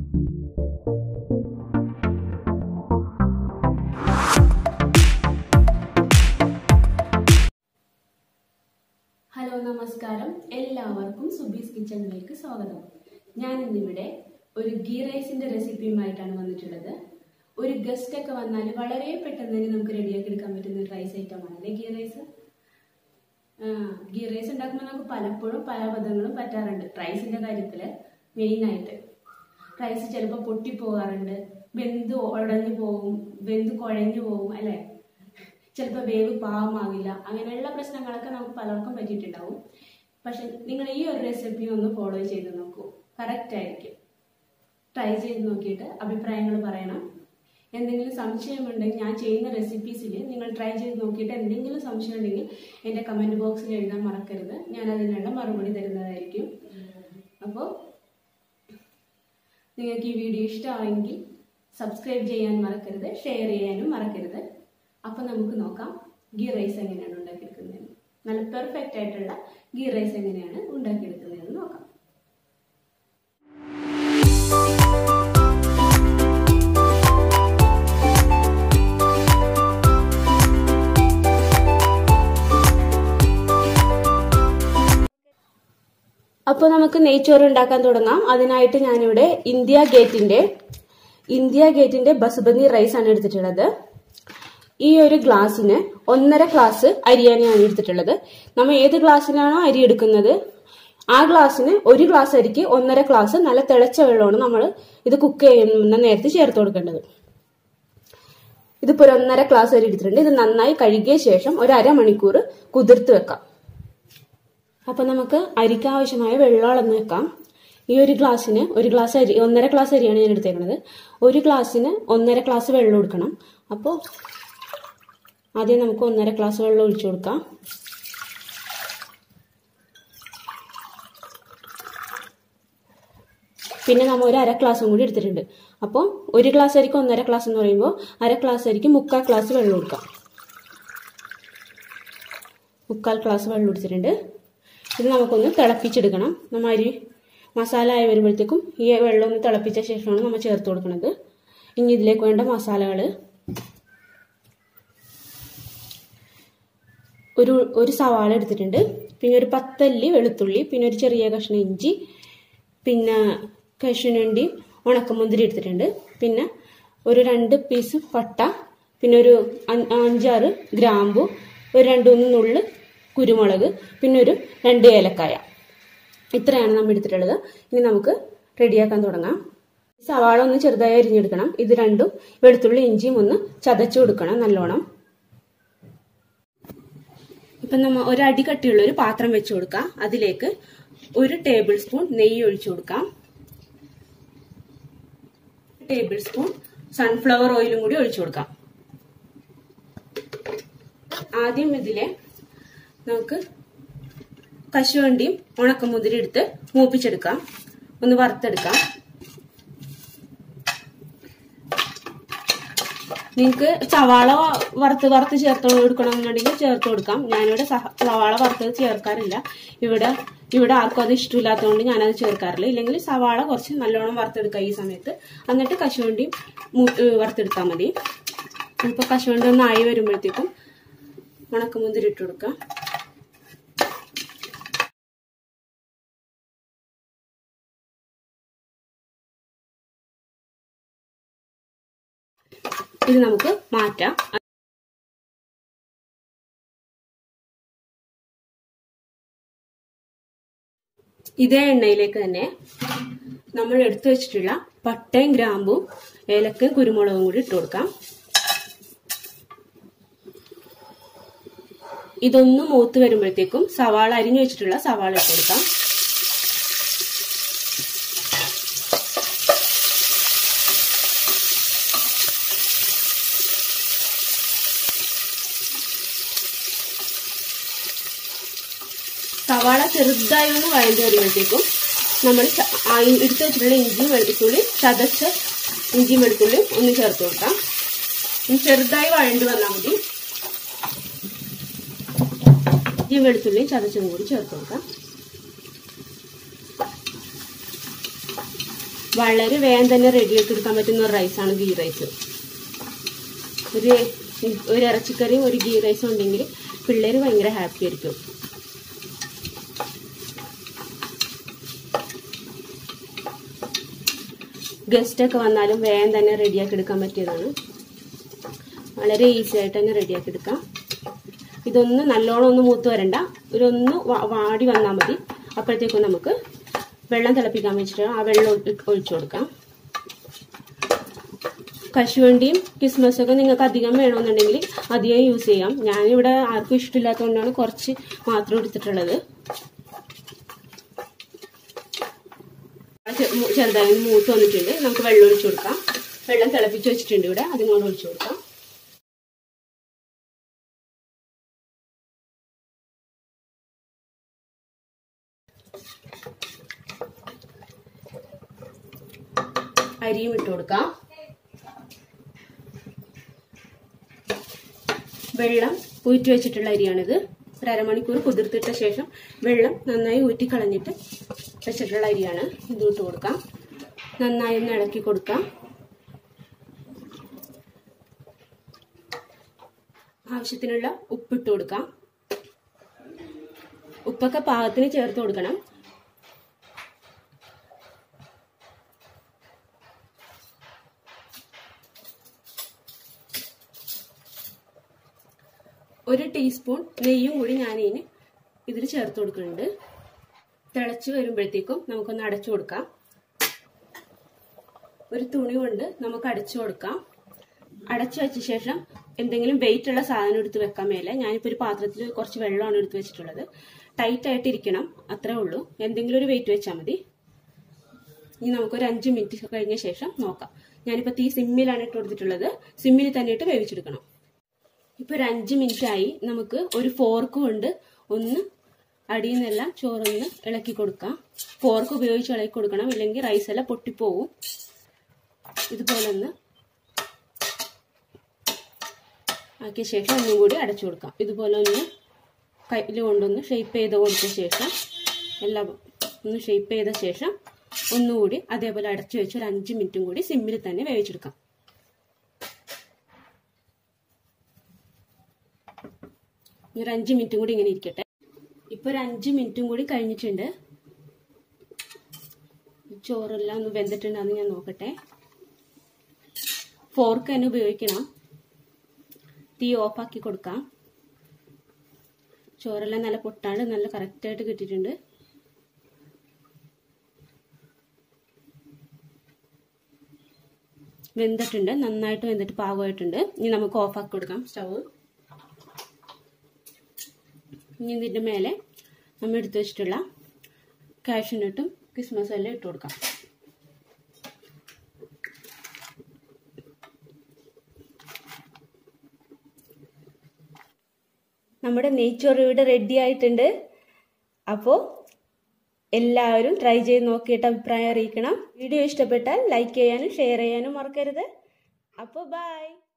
hello നമസ്കാരം എല്ലാവർക്കും സുബീസ് കിച്ചണിലേക്ക് സ്വാഗതം ഞാൻ ഇന്നിവിടെ ഒരു ഗീ റൈസിന്റെ റെസിപ്പിയുമായിട്ടാണ് വന്നിട്ടുള്ളത് ഒരു ഗസ്റ്റ് ഒക്കെ വന്നാൽ വളരെ പെട്ടെന്ന് തന്നെ നമുക്ക് റെഡിയാക്കി എടുക്കാൻ പറ്റുന്ന ഒരു റൈസ് ഐറ്റം ആണല്ലേ ഗീ റൈസ് ഗീ റൈസ് ഉണ്ടാക്കുമ്പോൾ നമുക്ക് പലപ്പോഴും പല പദങ്ങളും പറ്റാറുണ്ട് റൈസിന്റെ കാര്യത്തില് മെയിൻ ആയിട്ട് റൈസ് ചിലപ്പോൾ പൊട്ടിപ്പോകാറുണ്ട് വെന്ത് ഉടഞ്ഞു പോകും വെന്ത് കുഴഞ്ഞു പോകും അല്ലേ ചിലപ്പോൾ വേവ് പാകമാകില്ല അങ്ങനെയുള്ള പ്രശ്നങ്ങളൊക്കെ നമുക്ക് പലർക്കും പറ്റിയിട്ടുണ്ടാവും പക്ഷെ നിങ്ങൾ ഈ ഒരു റെസിപ്പി ഒന്ന് ഫോളോ ചെയ്ത് നോക്കൂ കറക്റ്റ് ആയിരിക്കും ട്രൈ ചെയ്ത് നോക്കിയിട്ട് അഭിപ്രായങ്ങൾ പറയണം എന്തെങ്കിലും സംശയമുണ്ടെങ്കിൽ ഞാൻ ചെയ്യുന്ന റെസിപ്പീസിൽ നിങ്ങൾ ട്രൈ ചെയ്ത് നോക്കിയിട്ട് എന്തെങ്കിലും സംശയം ഉണ്ടെങ്കിൽ എൻ്റെ കമൻറ്റ് ബോക്സിൽ എഴുതാൻ മറക്കരുത് ഞാൻ അതിനുള്ള മറുപടി തരുന്നതായിരിക്കും അപ്പോൾ നിങ്ങൾക്ക് ഈ വീഡിയോ ഇഷ്ടമായെങ്കിൽ സബ്സ്ക്രൈബ് ചെയ്യാൻ മറക്കരുത് ഷെയർ ചെയ്യാനും മറക്കരുത് അപ്പം നമുക്ക് നോക്കാം ഗീ റൈസ് എങ്ങനെയാണ് ഉണ്ടാക്കിയെടുക്കുന്നത് നല്ല പെർഫെക്റ്റ് ആയിട്ടുള്ള ഗീ റൈസ് എങ്ങനെയാണ് ഉണ്ടാക്കിയെടുക്കുന്നതെന്ന് നോക്കാം അപ്പോൾ നമുക്ക് നെയ്ച്ചോറ് ഉണ്ടാക്കാൻ തുടങ്ങാം അതിനായിട്ട് ഞാനിവിടെ ഇന്ത്യ ഗേറ്റിന്റെ ഇന്ത്യ ഗേറ്റിന്റെ ബസുമതി റൈസ് ആണ് എടുത്തിട്ടുള്ളത് ഈ ഒരു ഗ്ലാസ്സിന് ഒന്നര ഗ്ലാസ് അരിയാണ് ഞാൻ എടുത്തിട്ടുള്ളത് നമ്മൾ ഏത് ഗ്ലാസ്സിലാണോ അരി എടുക്കുന്നത് ആ ഗ്ലാസ്സിന് ഒരു ഗ്ലാസ് അരിക്ക് ഒന്നര ഗ്ലാസ് നല്ല തിളച്ച വെള്ളമാണ് നമ്മൾ ഇത് കുക്ക് ചെയ്യുന്ന നേരത്തെ ചേർത്ത് കൊടുക്കേണ്ടത് ഇതിപ്പോൾ ഒരു ഒന്നര ഗ്ലാസ് അരി എടുത്തിട്ടുണ്ട് ഇത് നന്നായി കഴുകിയ ശേഷം ഒരു അരമണിക്കൂർ കുതിർത്ത് വെക്കാം അപ്പൊ നമുക്ക് അരിക്ക് ആവശ്യമായ വെള്ളം അളന്ന് വെക്കാം ഈ ഒരു ഗ്ലാസ്സിന് ഒരു ഗ്ലാസ് അരി ഒന്നര ഗ്ലാസ് അരിയാണ് ഞാൻ എടുത്തേക്കുന്നത് ഒരു ഗ്ലാസ്സിന് ഒന്നര ഗ്ലാസ് വെള്ളം എടുക്കണം അപ്പോൾ ആദ്യം നമുക്ക് ഒന്നര ഗ്ലാസ് വെള്ളം ഒഴിച്ചു കൊടുക്കാം പിന്നെ നമ്മൾ ഒരു അര ഗ്ലാസും കൂടി എടുത്തിട്ടുണ്ട് അപ്പോൾ ഒരു ഗ്ലാസ് അരിക്ക് ഒന്നര ഗ്ലാസ് എന്ന് പറയുമ്പോൾ അര ഗ്ലാസ് അരിക്ക് മുക്കാൽ ഗ്ലാസ് വെള്ളം കൊടുക്കാം മുക്കാൽ ഗ്ലാസ് വെള്ളം എടുത്തിട്ടുണ്ട് ഇത് നമുക്കൊന്ന് തിളപ്പിച്ചെടുക്കണം നമ്മൾ അരി മസാല ആയി വരുമ്പോഴത്തേക്കും ഈ വെള്ളം ഒന്ന് തിളപ്പിച്ച ശേഷമാണ് നമ്മൾ ചേർത്ത് കൊടുക്കുന്നത് ഇനി ഇതിലേക്ക് വേണ്ട മസാലകൾ ഒരു ഒരു സവാള എടുത്തിട്ടുണ്ട് പിന്നെ ഒരു പത്തല്ലി വെളുത്തുള്ളി പിന്നെ ഒരു ചെറിയ കഷ്ണം ഇഞ്ചി പിന്നെ കശുനണ്ടി ഉണക്കമുന്തിരി എടുത്തിട്ടുണ്ട് പിന്നെ ഒരു രണ്ട് പീസ് പട്ട പിന്നെ ഒരു അഞ്ചാറ് ഗ്രാമ്പു ഒരു രണ്ട് മൂന്ന് നുള്ള് കുരുമുളക് പിന്നെ ഒരു രണ്ട് ഏലക്കായ ഇത്രയാണ് നമ്മൾ എടുത്തിട്ടുള്ളത് ഇനി നമുക്ക് റെഡിയാക്കാൻ തുടങ്ങാം സവാള ഒന്ന് ചെറുതായി അരിഞ്ഞെടുക്കണം ഇത് രണ്ടും വെളുത്തുള്ളി ഇഞ്ചിയും ഒന്ന് ചതച്ചു കൊടുക്കണം നല്ലോണം ഇപ്പം നമ്മൾ ഒരടി കട്ടിയുള്ള ഒരു പാത്രം വെച്ച് കൊടുക്കാം അതിലേക്ക് ഒരു ടേബിൾ സ്പൂൺ നെയ്യ് ഒഴിച്ചു കൊടുക്കാം ടേബിൾ സ്പൂൺ സൺഫ്ലവർ ഓയിലും കൂടി ഒഴിച്ചു കൊടുക്കാം ആദ്യം ഇതിലെ നമുക്ക് കശുവണ്ടിയും ഉണക്കമുതിരി എടുത്ത് മൂപ്പിച്ചെടുക്കാം ഒന്ന് വറുത്തെടുക്കാം നിങ്ങൾക്ക് സവാള വറുത്ത് വറുത്ത് ചേർത്ത് കൊടുക്കണമെന്നുണ്ടെങ്കിൽ ചേർത്ത് കൊടുക്കാം ഞാനിവിടെ സവാള വറുത്തത് ചേർക്കാറില്ല ഇവിടെ ഇവിടെ ആർക്കും അത് ഇഷ്ടമില്ലാത്തതുകൊണ്ട് ഞാനത് ചേർക്കാറില്ല ഇല്ലെങ്കിൽ സവാള കുറച്ച് നല്ലോണം വറുത്തെടുക്കാം ഈ സമയത്ത് എന്നിട്ട് കശുവണ്ടി വറുത്തെടുത്താൽ മതി ഇപ്പോൾ കശുവണ്ടി ഒന്ന് ആയി വരുമ്പോഴത്തേക്കും ഉണക്കമുന്തിരി ഇട്ട് കൊടുക്കാം ഇത് നമുക്ക് മാറ്റാം ഇതേ എണ്ണയിലേക്ക് തന്നെ നമ്മൾ എടുത്തു വെച്ചിട്ടുള്ള പട്ടയും ഗ്രാമ്പും ഏലക്കയും കുരുമുളകും കൂടി ഇട്ട് കൊടുക്കാം ഇതൊന്ന് മൂത്ത് വരുമ്പോഴത്തേക്കും സവാള അരിഞ്ഞു വെച്ചിട്ടുള്ള സവാള ഇട്ട് കൊടുക്കാം സവാള ചെറുതായി ഒന്ന് വഴഞ്ഞു വരുമ്പോഴത്തേക്കും നമ്മൾ എടുത്തു വെച്ചിട്ടുള്ള ഇഞ്ചിയും വെളുത്തുള്ളി ചതച്ച ഇഞ്ചിയും വെളുത്തുള്ളിയും ഒന്ന് ചേർത്ത് കൊടുക്കാം ചെറുതായി വഴണ്ടു വന്നാൽ മതി ഇഞ്ചിയും വെളുത്തുള്ളിയും ചതച്ചതും കൂടി ചേർത്ത് കൊടുക്കാം വളരെ വേഗം തന്നെ റെഡിയാക്കി എടുക്കാൻ പറ്റുന്ന ഒരു റൈസാണ് ഗീ റൈസ് ഒരു ഒരു ഇറച്ചിക്കറിയും ഒരു ഗീ റൈസും ഉണ്ടെങ്കിൽ പിള്ളേർ ഭയങ്കര ഹാപ്പി ആയിരിക്കും ഗസ്റ്റ് ഒക്കെ വന്നാലും വേഗം തന്നെ റെഡിയാക്കി എടുക്കാൻ പറ്റിയതാണ് വളരെ ഈസി ആയിട്ട് തന്നെ റെഡിയാക്കി എടുക്കാം ഇതൊന്ന് നല്ലോണം ഒന്ന് മൂത്ത് വരണ്ട ഒരു ഒന്ന് വാടി വന്നാൽ മതി അപ്പോഴത്തേക്കും നമുക്ക് വെള്ളം തിളപ്പിക്കാൻ വെച്ചിട്ട് ആ വെള്ളം ഒഴിച്ചു കൊടുക്കാം കശുവണ്ടിയും കിസ്മസും ഒക്കെ നിങ്ങൾക്ക് അധികം വേണമെന്നുണ്ടെങ്കിൽ അധികം യൂസ് ചെയ്യാം ഞാനിവിടെ ആർക്കും ഇഷ്ടമില്ലാത്തതുകൊണ്ടാണ് കുറച്ച് മാത്രം എടുത്തിട്ടുള്ളത് ചെറുതായി മൂത്ത് വന്നിട്ടുണ്ട് നമുക്ക് വെള്ളം ഒഴിച്ചു കൊടുക്കാം വെള്ളം തിളപ്പിച്ച് വെച്ചിട്ടുണ്ട് ഇവിടെ അതിനോട് ഒഴിച്ചു കൊടുക്കാം അരിയും ഇട്ട് കൊടുക്കാം വെള്ളം ഊറ്റി വെച്ചിട്ടുള്ള അരിയാണിത് ഒരു അരമണിക്കൂർ കുതിർത്തിട്ട ശേഷം വെള്ളം നന്നായി ഊറ്റി കളഞ്ഞിട്ട് വെച്ചിട്ടുള്ള അരിയാണ് ഇത് ഇട്ട് കൊടുക്കാം നന്നായി ഒന്ന് ഇളക്കി കൊടുക്കാം ആവശ്യത്തിനുള്ള ഉപ്പിട്ട് കൊടുക്കാം ഉപ്പൊക്കെ പാകത്തിന് ചേർത്ത് കൊടുക്കണം ഒരു ടീസ്പൂൺ നെയ്യും കൂടി ഞാനിതിന് ഇതിൽ ചേർത്ത് കൊടുക്കുന്നുണ്ട് തിളച്ച് വരുമ്പോഴത്തേക്കും നമുക്കൊന്ന് അടച്ചു കൊടുക്കാം ഒരു തുണി കൊണ്ട് നമുക്ക് അടച്ചു കൊടുക്കാം അടച്ചു വെച്ച ശേഷം എന്തെങ്കിലും വെയിറ്റ് ഉള്ള സാധനം എടുത്ത് വെക്കാൻ മേലെ ഞാനിപ്പോൾ ഒരു പാത്രത്തിൽ കുറച്ച് വെള്ളമാണ് എടുത്ത് വെച്ചിട്ടുള്ളത് ടൈറ്റ് ആയിട്ട് ഇരിക്കണം അത്രേ ഉള്ളൂ എന്തെങ്കിലും ഒരു വെയിറ്റ് വെച്ചാൽ മതി ഇനി നമുക്കൊരു അഞ്ച് മിനിറ്റ് കഴിഞ്ഞ ശേഷം നോക്കാം ഞാനിപ്പോൾ തീ സിമ്മിലാണ് ഇട്ട് കൊടുത്തിട്ടുള്ളത് സിമ്മിൽ തന്നെ ഇട്ട് വേവിച്ചെടുക്കണം ഇപ്പൊ ഒരു അഞ്ച് മിനിറ്റ് ആയി നമുക്ക് ഒരു ഫോർക്ക് കൊണ്ട് ഒന്ന് അടിയിൽ നിന്നെല്ലാം ചോറൊന്ന് ഇളക്കി കൊടുക്കാം ഫോർക്ക് ഉപയോഗിച്ച് ഇളക്കി കൊടുക്കണം ഇല്ലെങ്കിൽ റൈസ് എല്ലാം പൊട്ടിപ്പോവും ഇതുപോലെ ഒന്ന് ആക്കിയ ശേഷം ഒന്നും കൂടി അടച്ചു കൊടുക്കാം ഇതുപോലെ ഒന്ന് കയ്യിൽ കൊണ്ടൊന്ന് ഷേപ്പ് ചെയ്ത് കൊടുത്ത ശേഷം എല്ലാം ഒന്ന് ഷേപ്പ് ചെയ്ത ശേഷം ഒന്നുകൂടി അതേപോലെ അടച്ചു വെച്ച് ഒരു അഞ്ച് മിനിറ്റും കൂടി സിമ്മിൽ തന്നെ വേവിച്ചെടുക്കാം ഒരു അഞ്ച് മിനിറ്റും കൂടി ഇങ്ങനെ ഇരിക്കട്ടെ ഇപ്പൊ ഒരു അഞ്ച് മിനിറ്റും കൂടി കഴിഞ്ഞിട്ടുണ്ട് ചോറെല്ലാം ഒന്ന് വെന്തിട്ടുണ്ടെന്ന് ഞാൻ നോക്കട്ടെ ഫോർക്ക് തന്നെ ഉപയോഗിക്കണം തീ ഓഫാക്കി കൊടുക്കാം ചോറെല്ലാം നല്ല പൊട്ടാണ്ട് നല്ല കറക്റ്റായിട്ട് കിട്ടിയിട്ടുണ്ട് വെന്തിട്ടുണ്ട് നന്നായിട്ട് വെന്തിട്ട് പാകമായിട്ടുണ്ട് ഇനി നമുക്ക് ഓഫാക്കി കൊടുക്കാം സ്റ്റവ് ഇനി ഇതിൻ്റെ മേലെ നമ്മൾ എടുത്തു വെച്ചിട്ടുള്ള കാഷ്യൂനട്ടും ക്രിസ്മസ് എല്ലാം ഇട്ട് കൊടുക്കാം നമ്മുടെ നെയ്ച്ചോറ് ഇവിടെ റെഡി ആയിട്ടുണ്ട് അപ്പോൾ എല്ലാവരും ട്രൈ ചെയ്ത് നോക്കിയിട്ട് അഭിപ്രായം അറിയിക്കണം വീഡിയോ ഇഷ്ടപ്പെട്ടാൽ ലൈക്ക് ചെയ്യാനും ഷെയർ ചെയ്യാനും മറക്കരുത് അപ്പോൾ ബൈ